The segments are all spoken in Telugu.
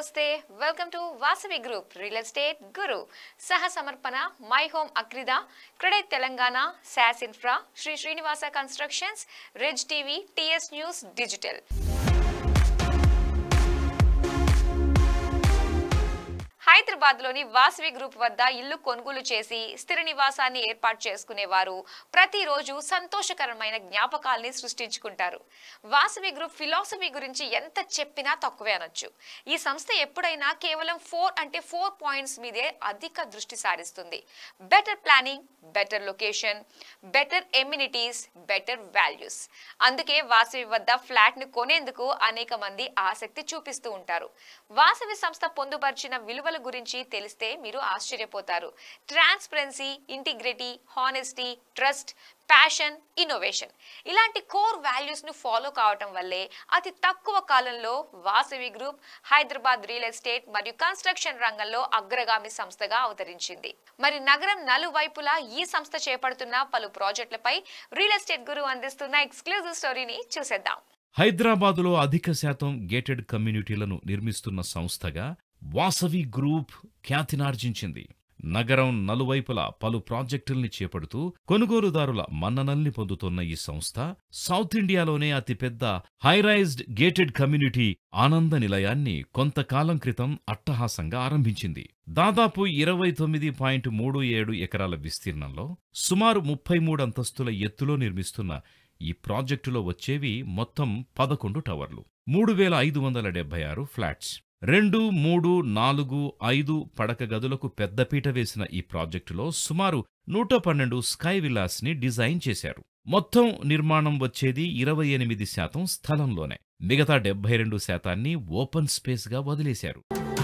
నమస్తే welcome to Vasavi group real estate guru సహ సమర్పణ my home Akrida CREDAI Telangana SAS infra Shri Srinivasa constructions Rez TV TS news digital Hyderabad లోని వాసవి గ్రూప్ వద్ద ఇల్లు కొనుగోలు చేసి స్థిర నివాసాన్ని ఏర్పాటు చేసుకునేవారు ప్రతిరోజు సంతోషకరమైన జ్ఞాపకాల్ని సృష్టించుకుంటారు వాసవి గ్రూప్ ఫిలాసఫీ గురించి ఎంత చెప్పినా తక్కువే అనొచ్చు ఈ సంస్థ ఎప్పుడైనా కేవలం ఫోర్ అంటే ఫోర్ పాయింట్స్ మీదే అధిక దృష్టి సారిస్తుంది better planning better location better amenities better values అందుకే వాసవి వద్ద ఫ్లాట్ ను కొనేందుకు అనేక మంది ఆసక్తి చూపిస్తూ ఉంటారు వాసవి సంస్థ పొందుపరిచిన విలువల గురించి తెలిస్తే మీరు ఆశ్చర్యపోతారు transparency integrity honesty trust passion innovation ఇలాంటి కోర్ వాల్యూస్ ను ఫాలో కావటం వల్లే అతి తక్కువ కాలంలో Vasavi group Hyderabad real estate మరియు కన్స్ట్రక్షన్ రంగంలో అగ్రగామి సంస్థగా అవతరించింది మరి నగరం నలువైపులా ఈ సంస్థ చేపడుతున్న పలు ప్రాజెక్టులపై రియల్ ఎస్టేట్ గురు అందిస్తున్న ఎక్స్క్లూజివ్ స్టోరీని చూసేద్దాం హైదరాబాదులో అధిక శాతం గేటెడ్ కమ్యూనిటీలను నిర్మిస్తున్న సంస్థగా వాసవి గ్రూప్ ఖ్యాతినార్జించింది నగరం నలువైపులా పలు ప్రాజెక్టుల్ని చేపడుతూ కొనుగోలుదారుల మన్ననల్ని పొందుతున్న ఈ సంస్థ సౌత్ ఇండియాలోనే అతిపెద్ద హైరైజ్డ్ గేటెడ్ కమ్యూనిటీ ఆనంద నిలయాన్ని కొంతకాలం క్రితం అట్టహాసంగా ఆరంభించింది దాదాపు ఇరవై తొమ్మిది పాయింట్ మూడు ఏడు ఎకరాల విస్తీర్ణంలో సుమారు ముప్పై మూడు అంతస్తుల ఎత్తులో నిర్మిస్తున్న ఈ ప్రాజెక్టులో వచ్చేవి మొత్తం పదకొండు టవర్లు మూడు వేల ఐదు వందల డెబ్బై ఆరు ఫ్లాట్స్ రెండు మూడు నాలుగు ఐదు పడక గదులకు పెద్దపీట వేసిన ఈ ప్రాజెక్టులో సుమారు నూట పన్నెండు స్కై విల్లాస్ ని డిజైన్ చేశారు మొత్తం నిర్మాణం వచ్చేది ఇరవై ఎనిమిది శాతం స్థలంలోనే మిగతా డెబ్బై రెండు శాతాన్ని ఓపెన్ స్పేస్ గా వదిలేశారు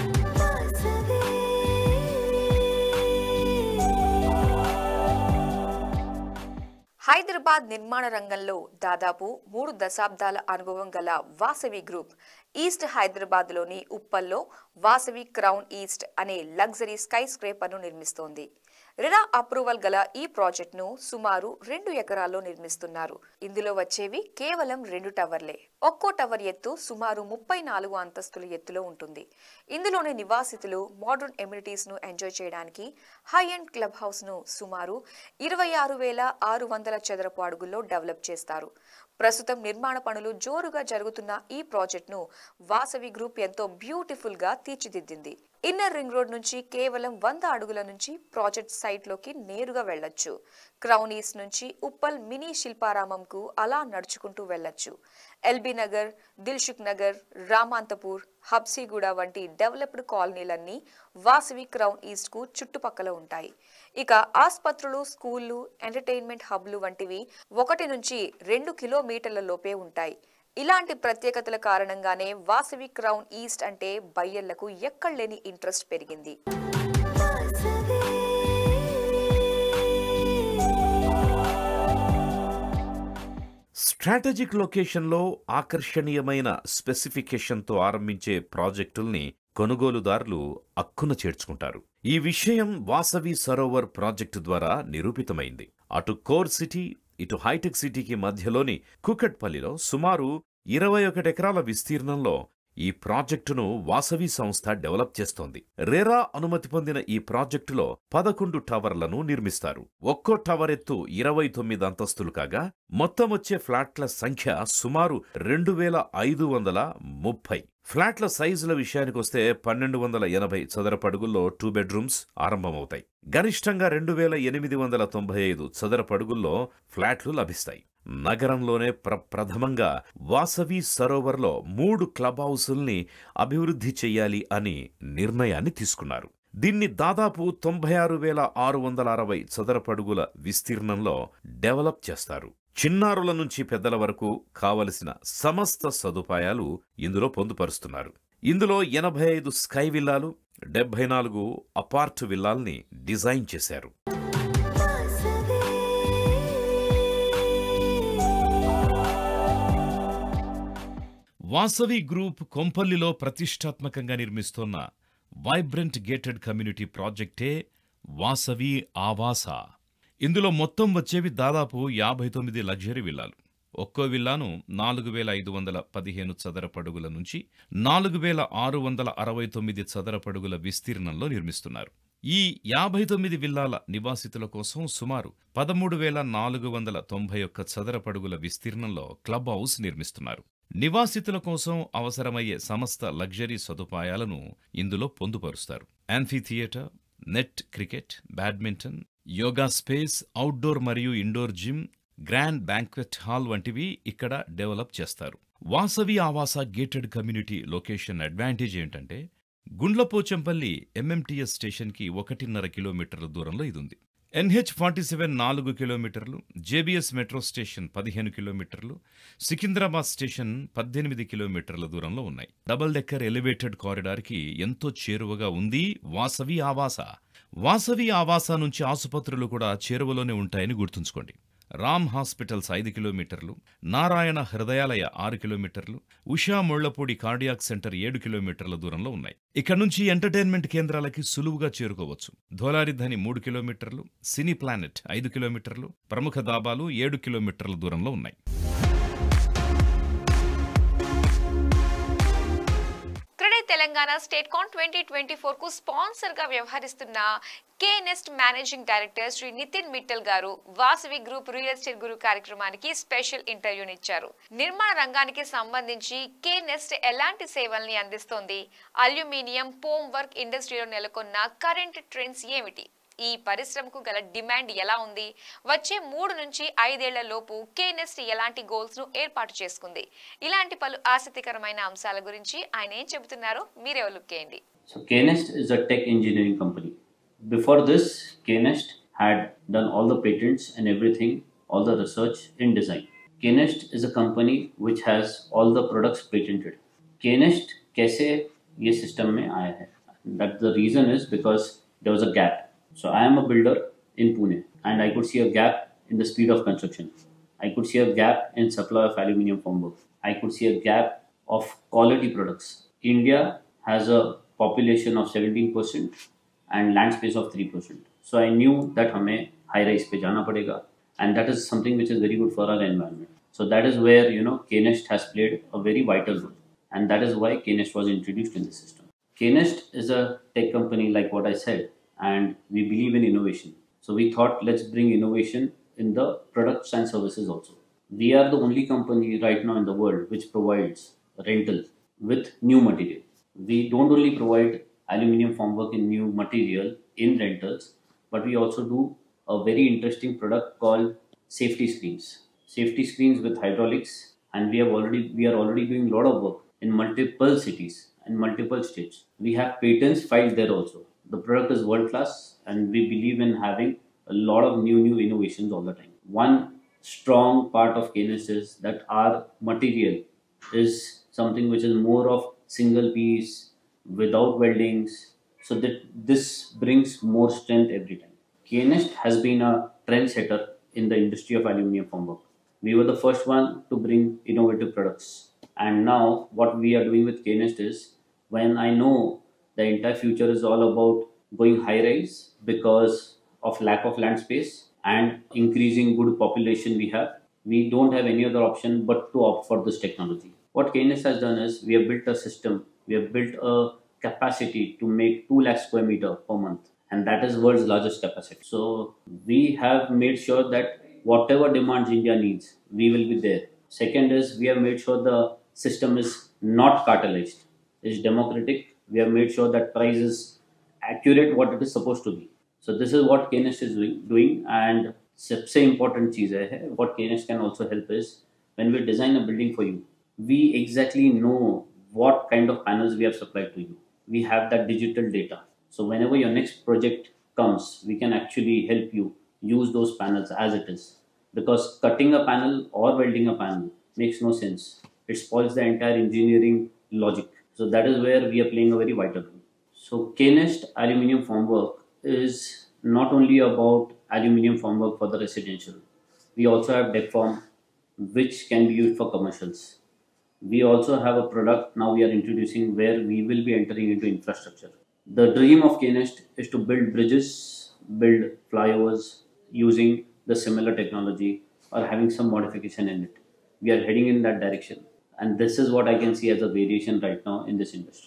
హైదరాబాద్ నిర్మాణ రంగంలో దాదాపు మూడు దశాబ్దాల అనుభవం గల వాసవి గ్రూప్ ఈస్ట్ హైదరాబాద్లోని ఉప్పల్లో వాసవి క్రౌన్ ఈస్ట్ అనే లగ్జరీ స్కై స్క్రేపర్ను నిర్మిస్తోంది రిరా అప్రూవల్ గల ఈ ప్రాజెక్టును సుమారు రెండు ఎకరాల్లో నిర్మిస్తున్నారు ఇందులో వచ్చేవి కేవలం రెండు టవర్లే ఒక్కో టవర్ ఎత్తు సుమారు ముప్పై నాలుగు అంతస్తుల ఎత్తులో ఉంటుంది ఇందులోని నివాసితులు మోడర్న్ ఎమ్యూనిటీస్ ను ఎంజాయ్ చేయడానికి హై అండ్ క్లబ్ హౌస్ ను సుమారు ఇరవై ఆరు వేల ఆరు వందల చదరపు అడుగుల్లో డెవలప్ చేస్తారు ప్రస్తుతం నిర్మాణ పనులు జోరుగా జరుగుతున్న ఈ ప్రాజెక్టును వాసవి గ్రూప్ ఎంతో బ్యూటిఫుల్ గా తీర్చిదిద్దింది ఇన్నర్ రింగ్ రోడ్ నుంచి కేవలం వంద అడుగుల నుంచి ప్రాజెక్ట్ సైట్ లోకి నేరుగా వెళ్ళొచ్చు క్రౌన్ ఈస్ట్ నుంచి ఉప్పల్ మినీ శిల్పారామంకు అలా నడుచుకుంటూ వెళ్ళొచ్చు ఎల్బీ నగర్ దిల్షుక్ నగర్ రామాంతపూర్ హబ్సీగూడ వంటి డెవలప్డ్ కాలనీలన్నీ వాసవి క్రౌన్ ఈస్ట్ కు చుట్టుపక్కల ఉంటాయి ఇక ఆసుపత్రులు స్కూళ్లు ఎంటర్టైన్మెంట్ హబ్లు వంటివి ఒకటి నుంచి రెండు కిలోమీటర్ల లోపే ఉంటాయి ఇలాంటి ప్రత్యేకతల కారణంగానే వాసవి క్రౌన్ ఈస్ట్ అంటే బయ్యర్లకు ఎక్కడలేని ఇంట్రెస్ట్ పెరిగింది స్ట్రాటజిక్ లొకేషన్లో ఆకర్షణీయమైన స్పెసిఫికేషన్తో ఆరంభించే ప్రాజెక్టుల్ని కొనుగోలుదారులు అక్కున చేర్చుకుంటారు ఈ విషయం వాసవి సరోవర్ ప్రాజెక్టు ద్వారా నిరూపితమైంది అటు కోర్ సిటీ ఇటు హైటెక్ సిటీకి మధ్యలోని కుకట్పల్లిలో సుమారు ఇరవై ఒకటి ఎకరాల విస్తీర్ణంలో ఈ ప్రాజెక్టును వాసవి సంస్థ డెవలప్ చేస్తోంది రేరా అనుమతి పొందిన ఈ ప్రాజెక్టులో పదకొండు టవర్లను నిర్మిస్తారు ఒక్కో టవర్ ఎత్తు ఇరవై తొమ్మిది అంతస్తులు కాగా మొత్తం వచ్చే ఫ్లాట్ల సంఖ్య సుమారు రెండు వేల ఐదు వందల ముప్పై ఫ్లాట్ల సైజుల విషయానికొస్తే పన్నెండు వందల ఎనభై చదరపడుగుల్లో టూ బెడ్రూమ్స్ ఆరంభమవుతాయి గరిష్టంగా రెండు వేల ఎనిమిది వందల తొంభై ఐదు చదరపడుగుల్లో ఫ్లాట్లు లభిస్తాయి నగరంలోనే ప్రప్రథమంగా వాసవి సరోవర్లో మూడు క్లబ్ హౌసుల్ని అభివృద్ధి చెయ్యాలి అని నిర్ణయాన్ని తీసుకున్నారు దీన్ని దాదాపు తొంభై ఆరు వేల ఆరు వందల అరవై చదరపడుగుల విస్తీర్ణంలో డెవలప్ చేస్తారు చిన్నారుల నుంచి పెద్దల వరకు కావలసిన సమస్త సదుపాయాలు ఇందులో పొందుపరుస్తున్నారు ఇందులో ఎనభై ఐదు స్కై విల్లాలు డెబ్బై నాలుగు అపార్ట్ విల్లాల్ని డిజైన్ చేశారు వాసవి గ్రూప్ కొంపల్లిలో ప్రతిష్టాత్మకంగా నిర్మిస్తోన్న వైబ్రెంట్ గేటెడ్ కమ్యూనిటీ ప్రాజెక్టే వాసవి ఆవాస ఇందులో మొత్తం వచ్చేవి దాదాపు యాభై తొమ్మిది లగ్జరీ విల్లాలు ఒక్కో విల్లాను నాలుగు వేల ఐదు వందల పదిహేను చదరపడుగుల నుంచి నాలుగు వేల ఆరు వందల అరవై తొమ్మిది చదరపడుగుల విస్తీర్ణంలో నిర్మిస్తున్నారు ఈ యాభై తొమ్మిది విల్లాల నివాసితుల కోసం సుమారు పదమూడు వేల నాలుగు వందల తొంభై ఒక్క చదరపడుగుల విస్తీర్ణంలో క్లబ్ హౌస్ నిర్మిస్తున్నారు నివాసితుల కోసం అవసరమయ్యే సమస్త లగ్జరీ సదుపాయాలను ఇందులో పొందుపరుస్తారు amphitheatre net cricket badminton yoga space outdoor మరియు indoor gym grand banquet hall వంటివి ఇక్కడ డెవలప్ చేస్తారు Vasavi Avasa gated community location advantage ఏంటంటే గుండ్లపోచంపల్లి ఎంఎంటీఎస్ స్టేషన్కి ఒకటిన్నర కిలోమీటర్ల దూరంలో ఇది ఉంది ఎన్హెచ్ ఫార్టీ సెవెన్ నాలుగు కిలోమీటర్లు జేబీఎస్ మెట్రో స్టేషన్ పదిహేను కిలోమీటర్లు సికింద్రాబాద్ స్టేషన్ పద్దెనిమిది కిలోమీటర్ల దూరంలో ఉన్నాయి డబుల్ డెక్కర్ ఎలివేటెడ్ కారిడార్కి ఎంతో చేరువగా ఉంది వాసవి ఆవాస వాసవి ఆవాస నుంచి ఆసుపత్రులు కూడా చేరువలోనే ఉంటాయని గుర్తుంచుకోండి రామ్ హాస్పిటల్స్ ఐదు కిలోమీటర్లు నారాయణ హృదయాలయ ఆరు కిలోమీటర్లు ఉషా ముళ్లపూడి కార్డియాక్ సెంటర్ ఏడు కిలోమీటర్ల దూరంలో ఉన్నాయి ఇక్కడ నుంచి ఎంటర్టైన్మెంట్ కేంద్రాలకి సులువుగా చేరుకోవచ్చు ధోలారిధని మూడు కిలోమీటర్లు సినీ ప్లానెట్ ఐదు కిలోమీటర్లు ప్రముఖ దాబాలు ఏడు కిలోమీటర్ల దూరంలో ఉన్నాయి CREDAI Telangana state con twenty twenty four కు స్పాన్సర్ గా వ్యవహరిస్తున్న కేనెస్ట్ మేనేజింగ్ డైరెక్టర్ శ్రీ నితిన్ మిట్టల్ గారు Vasavi group real estate guru కార్యక్రమానికి స్పెషల్ ఇంటర్వ్యూనిచ్చారు నిర్మాణ రంగానికి సంబంధించి కేనెస్ట్ ఎలాంటి సేవల్ని అందిస్తోంది అల్యూమినియం పోమ్ వర్క్ ఇండస్ట్రీలో నెలకొన్న కరెంట్ ట్రెండ్స్ ఏమిటి ఈ పరిశ్రమకు గల డిమాండ్ ఎలా ఉంది వచ్చే మూడు నుంచి ఐదేళ్ల లోపు కేనెస్ట్ ఎలాంటి గోల్స్ ను ఏర్పాటు చేసుకుంది ఇలాంటి పలు ఆసక్తికరమైన అంశాల గురించి ఆయన ఏం చెబుతున్నారో మీరే లుక్ చేయండి So Knest is a tech engineering company. Before this, Knest had done all the patents and everything, all the research in design. Knest is a company which has all the products patented. Knest कैसे ये system में आया है? That the reason is because there was a gap. So I am a builder in Pune and I could see a gap in the speed of construction. I could see a gap in supply of aluminium formwork. I could see a gap of quality products. India has a population of 17% and land space of 3%. So I knew that हमें high rise पे जाना पड़ेगा and that is something which is very good for our environment. So that is where you know Knest has played a very vital role and that is why Knest was introduced in the system. Knest is a tech company like what I said and we believe in innovation. So we thought let's bring innovation in the products and services also. We are the only company right now in the world which provides rental with new material. We don't only provide aluminium formwork in new material in rentals, but we also do a very interesting product called safety screens. Safety screens with hydraulics, and we have already we are already doing a lot of work in multiple cities and multiple states. We have patents filed there also. The product is world class, and we believe in having a lot of new new innovations all the time. One strong part of Canis is that our material is something which is more of single piece without weldings so that this brings more strength every time Knest has been a trendsetter in the industry of aluminium formwork we were the first one to bring innovative products and now what we are doing with Knest is when i know the entire future is all about going high rise because of lack of land space and increasing good population we have we don't have any other option but to opt for this technology what Knest has done is we have built a system we have built a capacity to make 2 lakh square meter per month and that is world's largest capacity so we have made sure that whatever demands india needs we will be there second is we have made sure the system is not cartelized it's democratic we have made sure that price is accurate what it is supposed to be so this is what Knest is doing, doing and सबसे important चीज़ है what Knest can also help is when we design a building for you we exactly know what kind of panels we have supplied to you we have that digital data so whenever your next project comes we can actually help you use those panels as it is because cutting a panel or welding a panel makes no sense it spoils the entire engineering logic so that is where we are playing a very vital role so Knest aluminium formwork is not only about aluminium formwork for the residential we also have deck form which can be used for commercials we also have a product now we are introducing where we will be entering into infrastructure. The dream of Knest is to build bridges, build flyovers using the similar technology or having some modification in it. we are heading in that direction. And this is what I can see as a variation right now in this industry.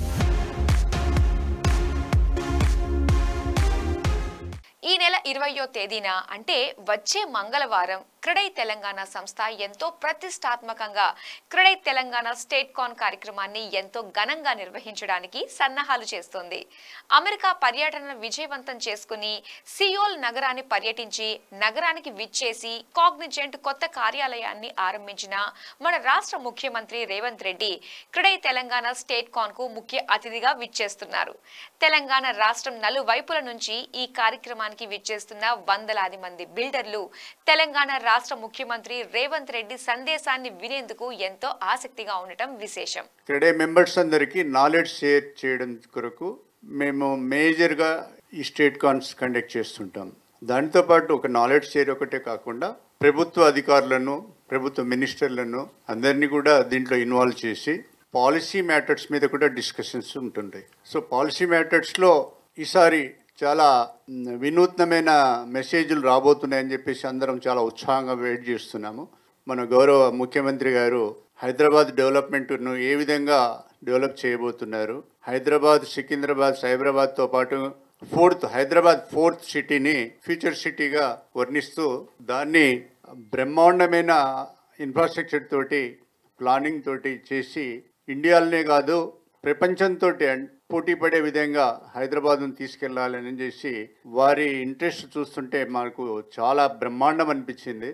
ఈ నెల ఇరవయో తేదీన అంటే వచ్చే మంగళవారం క్రెడై తెలంగాణ సంస్థ ఎంతో ప్రతిష్టాత్మకంగా క్రెడై తెలంగాణ స్టేట్ కాన్ కార్యక్రమాన్ని ఎంతో ఘనంగా నిర్వహించడానికి సన్నాహాలు చేస్తోంది అమెరికా పర్యటన విజయవంతం చేసుకుని సియోల్ నగరాన్ని పర్యటించి నగరానికి విచ్చేసి కాగ్నిజెంట్ కొత్త కార్యాలయాన్ని ఆరంభించిన మన రాష్ట్ర ముఖ్యమంత్రి Revanth Reddy CREDAI Telangana state con కు ముఖ్య అతిథిగా విచ్చేస్తున్నారు తెలంగాణ రాష్ట్రం నలువైపుల నుంచి ఈ కార్యక్రమానికి విచ్చేస్తున్న వందలాది మంది బిల్డర్లు తెలంగాణ రాష్ట్ర ముఖ్యమంత్రి రేవంత్ రెడ్డి సందేశాన్ని వినేందుకు ఎంతో ఆసక్తిగా ఉండటం విశేషం క్రెడే మెంబర్స్ అందరికీ నాలెడ్జ్ షేర్ చేయడం కొరకు మేము మేజర్గా ఈ స్టేట్ కాన్స్ కండక్ట్ చేస్తుంటాం దాంతోపాటు ఒక నాలెడ్జ్ షేర్ ఒకటే కాకుండా ప్రభుత్వ అధికారులను ప్రభుత్వ మినిస్టర్లను అందరినీ కూడా దీంట్లో ఇన్వాల్వ్ చేసి పాలసీ మ్యాటర్స్ మీద కూడా డిస్కషన్స్ ఉంటుంటాయి సో పాలసీ మ్యాటర్స్లో ఈసారి చాలా మ్, వినూత్నమైన మెసేజ్లు రాబోతున్నాయని చెప్పేసి అందరం చాలా ఉత్సాహంగా వెయిట్ చేస్తున్నాము మన గౌరవ ముఖ్యమంత్రి గారు హైదరాబాద్ డెవలప్మెంట్ను ఏ విధంగా డెవలప్ చేయబోతున్నారు హైదరాబాద్ సికింద్రాబాద్ సైబరాబాద్తో పాటు ఫోర్త్ హైదరాబాద్ ఫోర్త్ సిటీని ఫ్యూచర్ సిటీగా వర్ణిస్తూ దాన్ని బ్రహ్మాండమైన ఇన్ఫ్రాస్ట్రక్చర్ తోటి ప్లానింగ్ తోటి చేసి ఇండియాలోనే కాదు ప్రపంచంతో పోటీ పడే విధంగా హైదరాబాద్ను తీసుకెళ్లాలని చేసి వారి ఇంట్రెస్ట్ చూస్తుంటే మాకు చాలా బ్రహ్మాండం అనిపించింది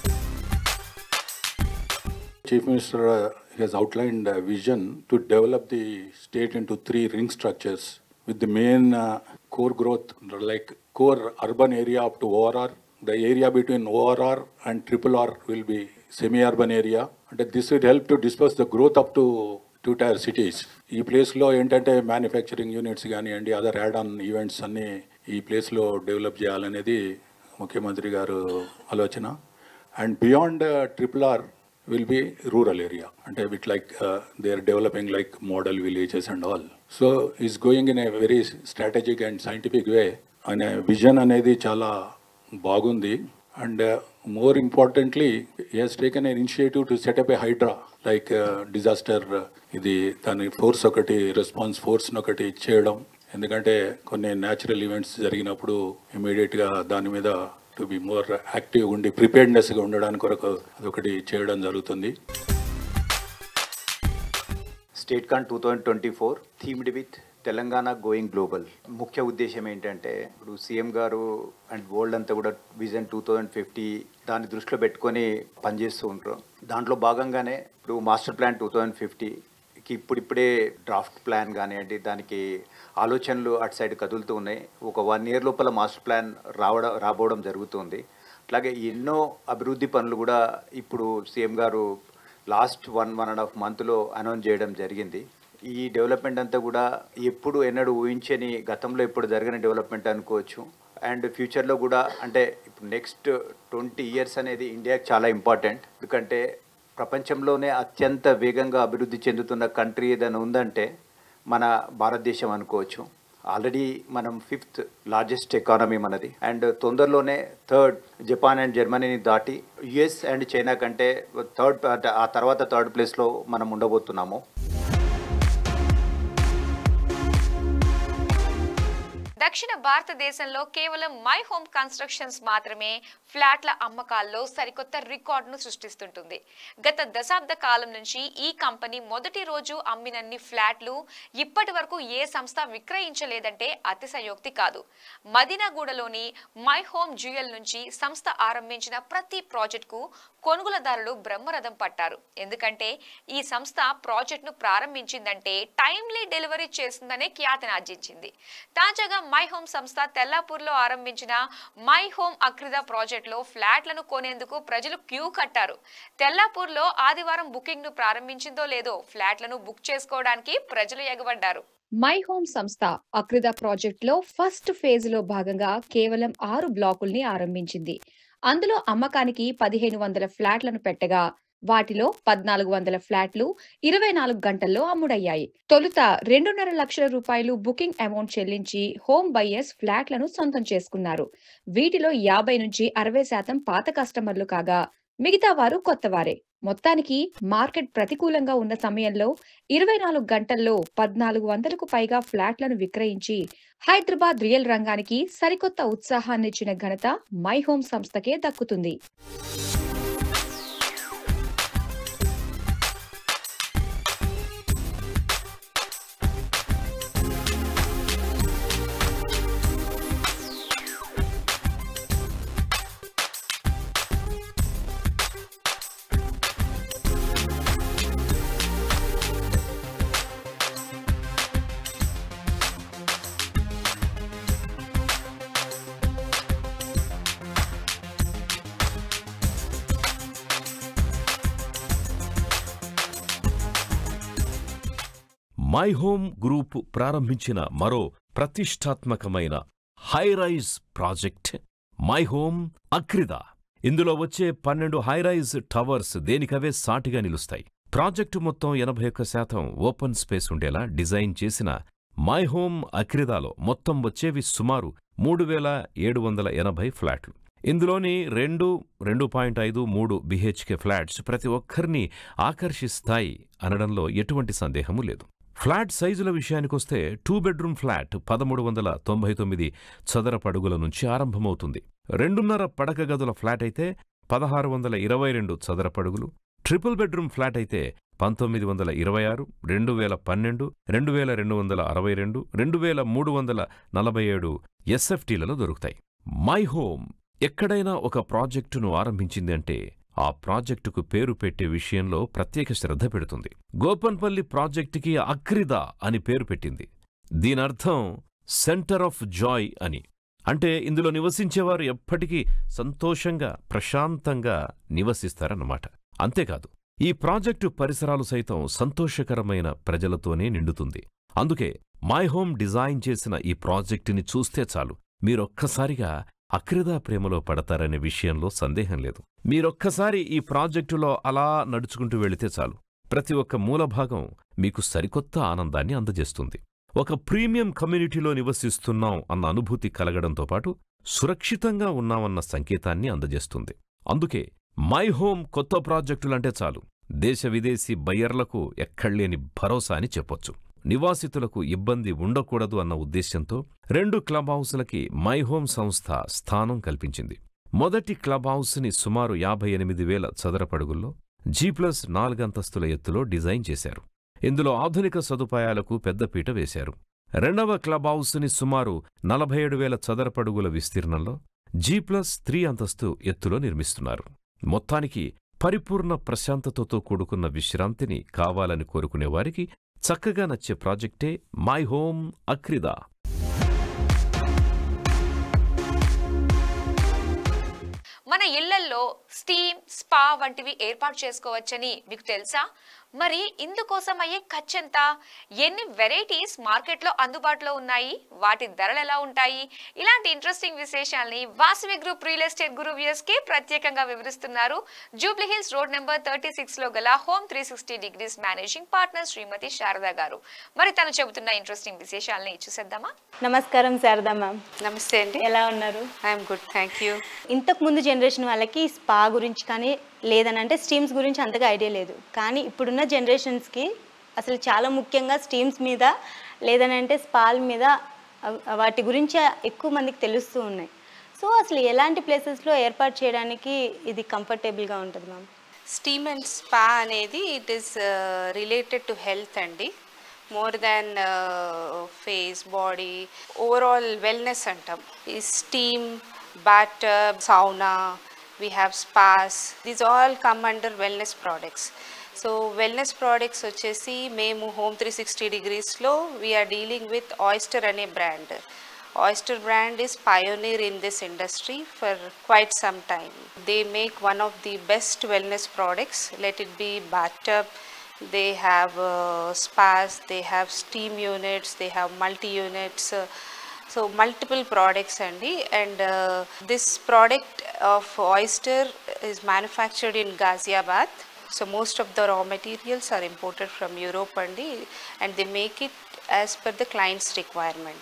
Chief Minister uh, has outlined a vision to develop the state into three ring structures with the main uh, core growth like core urban area up to ORR. The area between ORR and triple R will be semi-urban area. And this will help to disperse the growth up to two tier cities ఈ ప్లేస్లో ఏంటంటే మ్యానుఫ్యాక్చరింగ్ యూనిట్స్ కానివ్వండి అదర్ యాడ్ ఆన్ ఈవెంట్స్ అన్నీ ఈ ప్లేస్లో డెవలప్ చేయాలనేది ముఖ్యమంత్రి గారు ఆలోచన and beyond triple R will be rural area అంటే with like they are developing like model villages and all so is going in a very strategic and scientific way అనే విజన్ అనేది చాలా బాగుంది and more importantly he's taken an initiative to set up a Hydraa like disaster ఇది దాని ఫోర్స్ ఒకటి రెస్పాన్స్ ఫోర్స్ ఒకటి చేయడం ఎందుకంటే కొన్ని న్యాచురల్ ఈవెంట్స్ జరిగినప్పుడు ఇమీడియట్గా దాని మీద టు బి మోర్ యాక్టివ్ ఉండి ప్రిపేర్డ్నెస్గా ఉండడానికి కొరకు అదొకటి చేయడం జరుగుతుంది state con two thousand twenty four themed with Telangana going global ముఖ్య ఉద్దేశం ఏంటంటే ఇప్పుడు సీఎం గారు అండ్ వరల్డ్ అంతా కూడా విజన్ టూ థౌజండ్ ఫిఫ్టీ దాన్ని దృష్టిలో పెట్టుకొని పనిచేస్తూ ఉంటారు దాంట్లో భాగంగానే ఇప్పుడు మాస్టర్ ప్లాన్ టూ థౌజండ్ ఫిఫ్టీకి ఇప్పుడిప్పుడే డ్రాఫ్ట్ ప్లాన్ కానివ్వండి దానికి ఆలోచనలు అటు సైడ్ కదులుతూ ఉన్నాయి ఒక వన్ ఇయర్ లోపల మాస్టర్ ప్లాన్ రావడం రాబోవడం జరుగుతుంది అట్లాగే ఎన్నో అభివృద్ధి పనులు కూడా ఇప్పుడు సీఎం గారు last one one and half మంత్లో అనౌన్స్ చేయడం జరిగింది ఈ డెవలప్మెంట్ అంతా కూడా ఎప్పుడు ఎన్నడూ ఊహించని గతంలో ఎప్పుడు జరిగిన డెవలప్మెంట్ అనుకోవచ్చు అండ్ ఫ్యూచర్లో కూడా అంటే ఇప్పుడు నెక్స్ట్ ట్వంటీ ఇయర్స్ అనేది ఇండియాకి చాలా ఇంపార్టెంట్ ఎందుకంటే ప్రపంచంలోనే అత్యంత వేగంగా అభివృద్ధి చెందుతున్న కంట్రీ ఏదైనా ఉందంటే మన భారతదేశం అనుకోవచ్చు ఆల్రెడీ మనం ఫిఫ్త్ లార్జెస్ట్ ఎకానమీ మనది అండ్ తొందరలోనే థర్డ్ జపాన్ అండ్ జర్మనీని దాటి యుఎస్ అండ్ చైనా కంటే థర్డ్ ఆ తర్వాత థర్డ్ ప్లేస్లో మనం ఉండబోతున్నాము దక్షిణ భారతదేశంలో కేవలం మై హోమ్ కన్స్ట్రక్షన్స్ మాత్రమే ఫ్లాట్ల అమ్మకాల్లో సరికొత్త రికార్డును సృష్టిస్తుంటుంది గత దశాబ్ద కాలం నుంచి ఈ కంపెనీ మొదటి రోజు అమ్మినన్ని ఫ్లాట్లు ఇప్పటి వరకు ఏ సంస్థ విక్రయించలేదంటే అతిశయోక్తి కాదు మదీనాగూడలోని మై హోమ్ జ్యువెల్ నుంచి సంస్థ ఆరంభించిన ప్రతి ప్రాజెక్టుకు కొనుగోలుదారులు బ్రహ్మరథం పట్టారు ఎందుకంటే ఈ సంస్థ ప్రాజెక్టును ప్రారంభించిందంటే టైమ్లీ డెలివరీ చేస్తుందనే ఖ్యాతిని ఆర్జించింది తాజాగా మై హోమ్ సంస్థ తెల్లాపూర్లో ఆరంభించిన మై హోమ్ అక్రిద ప్రాజెక్టులో ఫ్లాట్లను కొనేందుకు ప్రజలు క్యూ కట్టారు తెల్లాపూర్లో ఆదివారం బుకింగ్ ను ప్రారంభించిందో లేదో ఫ్లాట్లను బుక్ చేసుకోవడానికి ప్రజలు ఎగబడ్డారు మై హోమ్ సంస్థ అక్రిద ప్రాజెక్ట్ లో ఫస్ట్ ఫేజ్ లో భాగంగా కేవలం ఆరు బ్లాకుల్ని ఆరంభించింది అందులో అమ్మకానికి పదిహేను వందల ఫ్లాట్లను పెట్టగా వాటిలో పద్నాలుగు వందల ఫ్లాట్లు ఇరవై నాలుగు గంటల్లో అమ్ముడయ్యాయి తొలుత రెండున్నర లక్షల రూపాయలు బుకింగ్ అమౌంట్ చెల్లించి హోమ్ బయ్యర్స్ ఫ్లాట్లను సొంతం చేసుకున్నారు వీటిలో యాభై నుంచి అరవై శాతం పాత కస్టమర్లు కాగా మిగతా వారు కొత్తవారే మొత్తానికి మార్కెట్ ప్రతికూలంగా ఉన్న సమయంలో ఇరవై నాలుగు గంటల్లో పద్నాలుగు వందలకు పైగా ఫ్లాట్లను విక్రయించి హైదరాబాద్ రియల్ రంగానికి సరికొత్త ఉత్సాహాన్నిచ్చిన ఘనత మై హోమ్ సంస్థకే దక్కుతుంది మై హోమ్ గ్రూప్ ప్రారంభించిన మరో ప్రతిష్టాత్మకమైన high rise project my home Akrida ఇందులో వచ్చే పన్నెండు హైరైజ్ టవర్స్ దేనికవే సాటిగా నిలుస్తాయి ప్రాజెక్టు మొత్తం ఎనభై ఒక్క శాతం ఓపెన్ స్పేస్ ఉండేలా డిజైన్ చేసిన మై హోమ్ అక్రిదాలో మొత్తం వచ్చేవి సుమారు మూడు వేల ఏడు వందల ఎనభై ఫ్లాట్లు ఇందులోని రెండు రెండు పాయింట్ ఐదు మూడు బిహెచ్కే ఫ్లాట్స్ ప్రతి ఒక్కరిని ఆకర్షిస్తాయి అనడంలో ఎటువంటి సందేహమూ లేదు ఫ్లాట్ సైజుల విషయానికొస్తే టూ బెడ్రూమ్ ఫ్లాట్ పదమూడు వందల తొంభై తొమ్మిది చదరపడుగుల నుంచి ఆరంభమవుతుంది రెండున్నర పడక గదుల ఫ్లాట్ అయితే పదహారు వందల ఇరవై రెండు చదరపడుగులు ట్రిపుల్ బెడ్రూమ్ ఫ్లాట్ అయితే పంతొమ్మిది వందల ఇరవై ఆరు రెండు వేల పన్నెండు రెండు వేల రెండు వందల అరవై రెండు రెండు వేల మూడు వందల నలభై ఏడు ఎస్ఎఫ్టీలలో దొరుకుతాయి మై హోమ్ ఎక్కడైనా ఒక ప్రాజెక్టును ఆరంభించింది అంటే ఆ ప్రాజెక్టుకు పేరు పెట్టే విషయంలో ప్రత్యేక శ్రద్ధ పెడుతుంది గోపన్పల్లి ప్రాజెక్టుకి అక్రిదా అని పేరు పెట్టింది దీనర్థం సెంటర్ ఆఫ్ జాయ్ అని అంటే ఇందులో నివసించేవారు ఎప్పటికీ సంతోషంగా ప్రశాంతంగా నివసిస్తారన్నమాట అంతేకాదు ఈ ప్రాజెక్టు పరిసరాలు సైతం సంతోషకరమైన ప్రజలతోనే నిండుతుంది అందుకే మై హోమ్ డిజైన్ చేసిన ఈ ప్రాజెక్టుని చూస్తే చాలు మీరొక్కసారిగా అక్రిదా ప్రేమలో పడతారనే విషయంలో సందేహం లేదు మీరొక్కసారి ఈ ప్రాజెక్టులో అలా నడుచుకుంటూ వెళితే చాలు ప్రతి ఒక్క మూలభాగం మీకు సరికొత్త ఆనందాన్ని అందజేస్తుంది ఒక ప్రీమియం కమ్యూనిటీలో నివసిస్తున్నాం అన్న అనుభూతి కలగడంతో పాటు సురక్షితంగా ఉన్నామన్న సంకేతాన్ని అందజేస్తుంది అందుకే మై హోమ్ కొత్త ప్రాజెక్టులంటే చాలు దేశ విదేశీ బయ్యర్లకు ఎక్కడ్లేని భరోసా అని చెప్పొచ్చు నివాసితులకు ఇబ్బంది ఉండకూడదు అన్న ఉద్దేశ్యంతో రెండు క్లబ్ హౌసులకి మై హోమ్ సంస్థ స్థానం కల్పించింది మొదటి క్లబ్ హౌస్ని సుమారు యాభై ఎనిమిది వేల చదరపడుగుల్లో జీ ప్లస్ నాలుగంతస్తుల ఎత్తులో డిజైన్ చేశారు ఇందులో ఆధునిక సదుపాయాలకు పెద్దపీట వేశారు రెండవ క్లబ్ హౌస్ని సుమారు నలభై ఏడు వేల చదరపడుగుల విస్తీర్ణంలో జీ ప్లస్ త్రీ అంతస్తు ఎత్తులో నిర్మిస్తున్నారు మొత్తానికి పరిపూర్ణ ప్రశాంతతతో కూడుకున్న విశ్రాంతిని కావాలని కోరుకునే వారికి చక్కగా నచ్చే ప్రాజెక్టే మై హోమ్ అక్రిదా మన ఇళ్లల్లో స్టీమ్ స్పా వంటివి ఏర్పాటు చేసుకోవచ్చని మీకు తెలుసా మరి ఇందుకోసం అయ్యే ఖర్చెంత ఎన్ని వెరైటీస్ మార్కెట్లో అందుబాటులో ఉన్నాయి వాటి ధరలు ఎలా ఉంటాయి ఇలాంటి ఇంట్రెస్టింగ్ విశేషాల్ని Vasavi group real estate guru views కి ప్రత్యేకంగా వివరిస్తున్నారు Jubilee Hills road number thirty six లో గల home three sixty degrees managing partner Shrimati Sharada గారు మరి తను చెబుతున్న ఇంట్రెస్టింగ్ విశేషాలని చూసేద్దామా నమస్కారం శారదా మ్యామ్ నమస్తే అండి ఎలా ఉన్నారు ఐఎమ్ గుడ్ థ్యాంక్ యూ ఇంతకు ముందు జనరేషన్ వాళ్ళకి స్పా గురించి కానీ లేదని అంటే స్టీమ్స్ గురించి అంతగా ఐడియా లేదు కానీ ఇప్పుడున్న జనరేషన్స్కి అసలు చాలా ముఖ్యంగా స్టీమ్స్ మీద లేదనంటే స్పాల్ మీద అవ్- వాటి గురించి ఎక్కువ మందికి తెలుస్తూ ఉన్నాయి సో అసలు ఎలాంటి ప్లేసెస్లో ఏర్పాటు చేయడానికి ఇది కంఫర్టబుల్గా ఉంటుంది మ్యామ్ స్టీమ్ అండ్ స్పా అనేది it is related to health అండి more than face body overall wellness అంటాం ఈ steam bathtub sauna we have spas these all come under wellness products so wellness products వచ్చేసి మేము హోమ్ త్రీ సిక్స్టీ డిగ్రీస్లో వీఆర్ డీలింగ్ విత్ ఆయిస్టర్ అనే బ్రాండ్ Oyster brand is pioneer in this industry for quite some time. They make one of the best wellness products. Let it be bathtub. They have uh, spas. They have steam units. They have multi units. Uh, so multiple products andy and uh, this product of oyster is manufactured in ghaziabad so most of the raw materials are imported from europe andy and they make it as per the client's requirement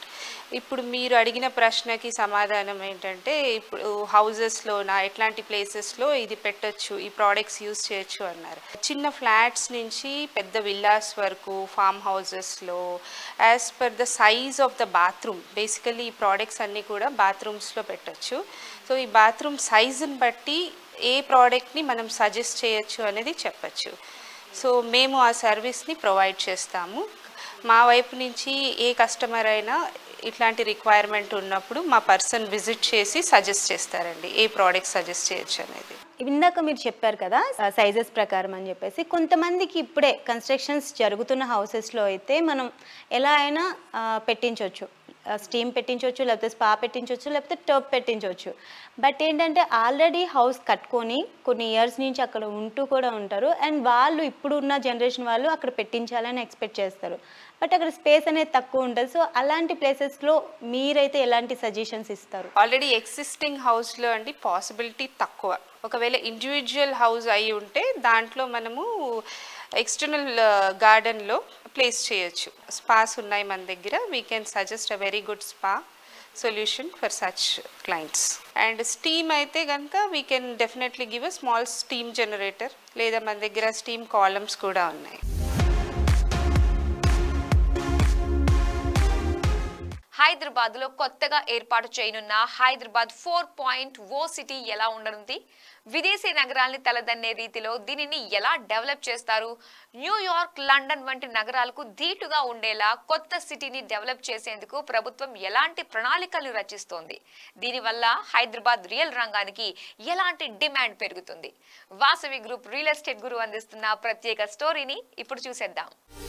ఇప్పుడు మీరు అడిగిన ప్రశ్నకి సమాధానం ఏంటంటే ఇప్పుడు హౌజెస్లోనా ఎట్లాంటి ప్లేసెస్లో ఇది పెట్టొచ్చు ఈ ప్రోడక్ట్స్ యూస్ చేయొచ్చు అన్నారు చిన్న ఫ్లాట్స్ నుంచి పెద్ద విల్లాస్ వరకు ఫామ్ హౌజెస్లో as per the size of the bathroom basically ఈ ప్రోడక్ట్స్ అన్నీ కూడా బాత్రూమ్స్లో పెట్టొచ్చు సో ఈ బాత్రూమ్ సైజుని బట్టి ఏ ప్రోడక్ట్ని మనం సజెస్ట్ చేయొచ్చు అనేది చెప్పచ్చు సో మేము ఆ సర్వీస్ని ప్రొవైడ్ చేస్తాము మా వైపు నుంచి ఏ కస్టమర్ అయినా ఇట్లాంటి రిక్వైర్మెంట్ ఉన్నప్పుడు మా పర్సన్ విజిట్ చేసి సజెస్ట్ చేస్తారండి ఏ ప్రోడక్ట్ సజెస్ట్ చేయొచ్చు అనేది ఇందాక మీరు చెప్పారు కదా సైజెస్ ప్రకారం అని చెప్పేసి కొంతమందికి ఇప్పుడే కన్స్ట్రక్షన్స్ జరుగుతున్న హౌసెస్లో అయితే మనం ఎలా అయినా ఆ, పెట్టించవచ్చు స్టీమ్ పెట్టించవచ్చు లేకపోతే స్పా పెట్టించవచ్చు లేకపోతే టర్ప్ పెట్టించవచ్చు బట్ ఏంటంటే ఆల్రెడీ హౌస్ కట్టుకొని కొన్ని ఇయర్స్ నుంచి అక్కడ ఉంటూ కూడా ఉంటారు అండ్ వాళ్ళు ఇప్పుడు ఉన్న జనరేషన్ వాళ్ళు అక్కడ పెట్టించాలని ఎక్స్పెక్ట్ చేస్తారు బట్ అక్కడ స్పేస్ అనేది తక్కువ ఉంటుంది సో అలాంటి ప్లేసెస్లో మీరైతే ఎలాంటి సజెషన్స్ ఇస్తారు ఆల్రెడీ ఎగ్జిస్టింగ్ హౌస్లో అండి పాసిబిలిటీ తక్కువ ఒకవేళ ఇండివిజువల్ హౌస్ అయి ఉంటే దాంట్లో మనము ఎక్స్టర్నల్ గార్డెన్లో ప్లేస్ చేయొచ్చు స్పాస్ ఉన్నాయి మన దగ్గర we can suggest a very good spa solution for such clients and steam అయితే కనుక we can definitely give a small steam generator లేదా మన దగ్గర స్టీమ్ కాలమ్స్ కూడా ఉన్నాయి హైదరాబాద్ లో కొత్తగా ఏర్పాటు చేయనున్న Hyderabad four point o city ఎలా ఉండనుంది విదేశీ నగరాల్ని తలదన్నే రీతిలో దీనిని ఎలా డెవలప్ చేస్తారు న్యూయార్క్ లండన్ వంటి నగరాలకు ధీటుగా ఉండేలా కొత్త సిటీని డెవలప్ చేసేందుకు ప్రభుత్వం ఎలాంటి ప్రణాళికలు రచిస్తోంది దీనివల్ల హైదరాబాద్ రియల్ రంగానికి ఎలాంటి డిమాండ్ పెరుగుతుంది Vasavi group real estate guru అందిస్తున్న ప్రత్యేక స్టోరీని ఇప్పుడు చూసేద్దాం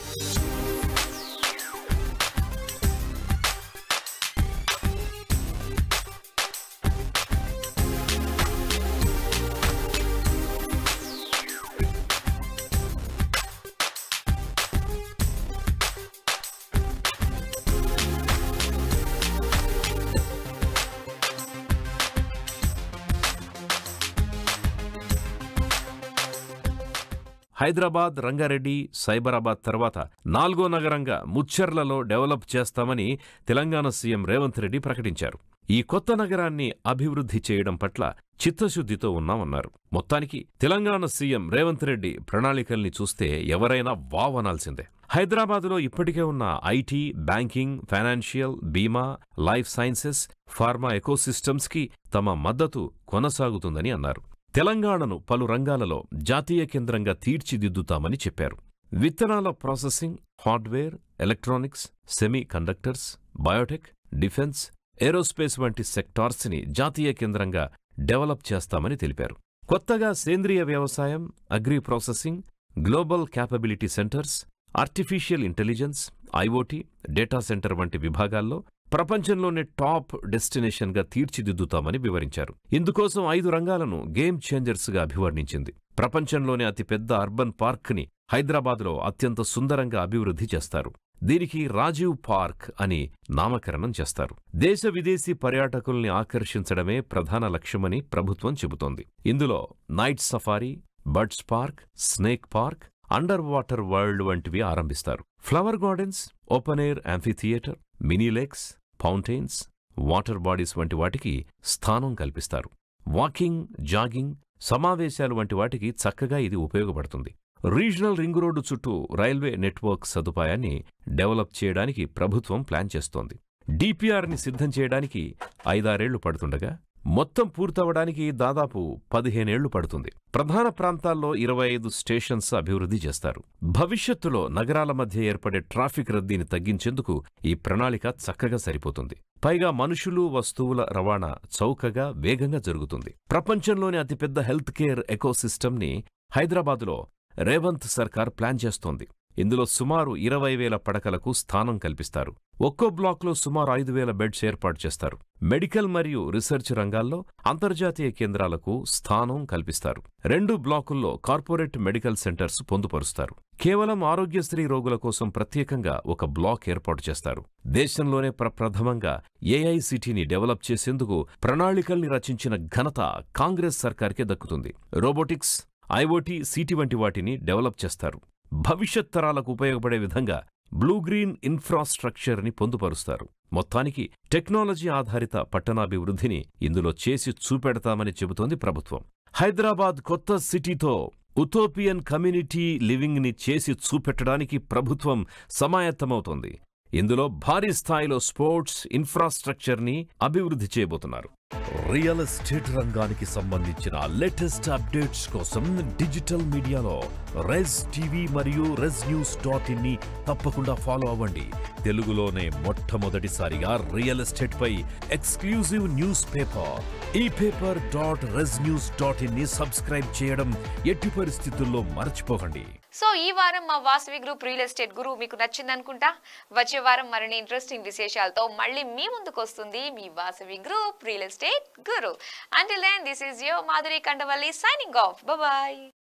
హైదరాబాద్ రంగారెడ్డి సైబరాబాద్ తర్వాత నాలుగో నగరంగా ముచ్చెర్లలో డెవలప్ చేస్తామని తెలంగాణ సీఎం రేవంత్ రెడ్డి ప్రకటించారు ఈ కొత్త నగరాన్ని అభివృద్ధి చేయడం పట్ల చిత్తశుద్ధితో ఉన్నామన్నారు మొత్తానికి తెలంగాణ సీఎం రేవంత్ రెడ్డి ప్రణాళికల్ని చూస్తే ఎవరైనా వావ్ అనాల్సిందే హైదరాబాదులో ఇప్పటికే ఉన్న ఐటీ బ్యాంకింగ్ ఫైనాన్షియల్ బీమా లైఫ్ సైన్సెస్ ఫార్మా ఎకోసిస్టమ్స్కి తమ మద్దతు కొనసాగుతుందని అన్నారు తెలంగాణను పలు రంగాలలో జాతీయ కేంద్రంగా తీర్చిదిద్దుతామని చెప్పారు విత్తనాల processing hardware electronics semiconductors biotech defence aerospace వంటి సెక్టార్స్ని జాతీయ కేంద్రంగా డెవలప్ చేస్తామని తెలిపారు కొత్తగా సేంద్రియ వ్యవసాయం agri processing global capability centres artificial intelligence IoT data centre వంటి విభాగాల్లో ప్రపంచంలోనే టాప్ డెస్టినేషన్గా తీర్చిదిద్దుతామని వివరించారు ఇందుకోసం ఐదు రంగాలను గేమ్ చేంజర్స్గా అభివర్ణించింది ప్రపంచంలోనే అతిపెద్ద అర్బన్ పార్క్ని హైదరాబాద్లో అత్యంత సుందరంగా అభివృద్ధి చేస్తారు దీనికి రాజీవ్ పార్క్ అని నామకరణం చేస్తారు దేశ విదేశీ పర్యాటకుల్ని ఆకర్షించడమే ప్రధాన లక్ష్యమని ప్రభుత్వం చెబుతోంది ఇందులో night safari birds park snake park underwater world వంటివి ఆరంభిస్తారు flower gardens open air theatre mini lakes fountains water bodies వంటి వాటికి స్థానం కల్పిస్తారు వాకింగ్ జాగింగ్ సమావేశాలు వంటి వాటికి చక్కగా ఇది ఉపయోగపడుతుంది రీజనల్ రింగ్ రోడ్డు చుట్టూ రైల్వే నెట్వర్క్ సదుపాయాన్ని డెవలప్ చేయడానికి ప్రభుత్వం ప్లాన్ చేస్తోంది డిపిఆర్ని సిద్ధం చేయడానికి ఐదారేళ్లు పడుతుండగా మొత్తం పూర్తవడానికి దాదాపు పదిహేనేళ్లు పడుతుంది ప్రధాన ప్రాంతాల్లో ఇరవై ఐదు స్టేషన్స్ అభివృద్ధి చేస్తారు భవిష్యత్తులో నగరాల మధ్య ఏర్పడే ట్రాఫిక్ రద్దీని తగ్గించేందుకు ఈ ప్రణాళిక చక్కగా సరిపోతుంది పైగా మనుషులు వస్తువుల రవాణా చౌకగా వేగంగా జరుగుతుంది ప్రపంచంలోని అతిపెద్ద హెల్త్ కేర్ ఎకోసిస్టమ్ని హైదరాబాదులో రేవంత్ సర్కార్ ప్లాన్ చేస్తోంది ఇందులో సుమారు ఇరవై వేల పడకలకు స్థానం కల్పిస్తారు ఒక్కో బ్లాక్లో సుమారు ఐదు వేల బెడ్స్ ఏర్పాటు చేస్తారు మెడికల్ మరియు రీసెర్చ్ రంగాల్లో అంతర్జాతీయ కేంద్రాలకు స్థానం కల్పిస్తారు రెండు బ్లాకుల్లో కార్పొరేట్ మెడికల్ సెంటర్స్ పొందుపరుస్తారు కేవలం ఆరోగ్యశ్రీ రోగుల కోసం ప్రత్యేకంగా ఒక బ్లాక్ ఏర్పాటు చేస్తారు దేశంలోనే ప్రప్రథమంగా ఏఐసిటీని డెవలప్ చేసేందుకు ప్రణాళికల్ని రచించిన ఘనత కాంగ్రెస్ సర్కార్కే దక్కుతుంది రోబోటిక్స్ ఐఓటీ సిటీ వంటి వాటిని డెవలప్ చేస్తారు భవిష్యత్ తరాలకు ఉపయోగపడే విధంగా బ్లూ గ్రీన్ ఇన్ఫ్రాస్ట్రక్చర్ ని పొందుపరుస్తారు మొత్తానికి టెక్నాలజీ ఆధారిత పట్టణాభివృద్ధిని ఇందులో చేసి చూపెడతామని చెబుతోంది ప్రభుత్వం హైదరాబాద్ కొత్త సిటీతో ఉతోపియన్ కమ్యూనిటీ లివింగ్ ని చేసి చూపెట్టడానికి ప్రభుత్వం సమాయత్తమవుతోంది ఇందులో భారీ స్థాయిలో స్పోర్ట్స్ ఇన్ఫ్రాస్ట్రక్చర్ ని అభివృద్ధి చేయబోతున్నారు రియల్ ఎస్టేట్ రంగానికి సంబంధించిన లేటెస్ట్ అప్డేట్స్ కోసం డిజిటల్ మీడియాలో రెజ్ టీవీ మరియు రెజ్ న్యూస్ డాట్ ఇన్ ని తప్పకుండా ఫాలో అవ్వండి తెలుగులోనే మొట్టమొదటిసారిగా రియల్ ఎస్టేట్ పై exclusive newspaper e paper dot Rez news dot in ని సబ్స్క్రైబ్ చేయడం ఎట్టి పరిస్థితుల్లో మర్చిపోకండి సో ఈ వారం మా Vasavi group real estate guru మీకు నచ్చింది అనుకుంటా వచ్చే వారం మరిన్ని ఇంట్రెస్టింగ్ విశేషాలతో మళ్ళీ మీ ముందుకు వస్తుంది మీ Vasavi group real estate guru until then this is your Madhuri Kandavalli signing off bye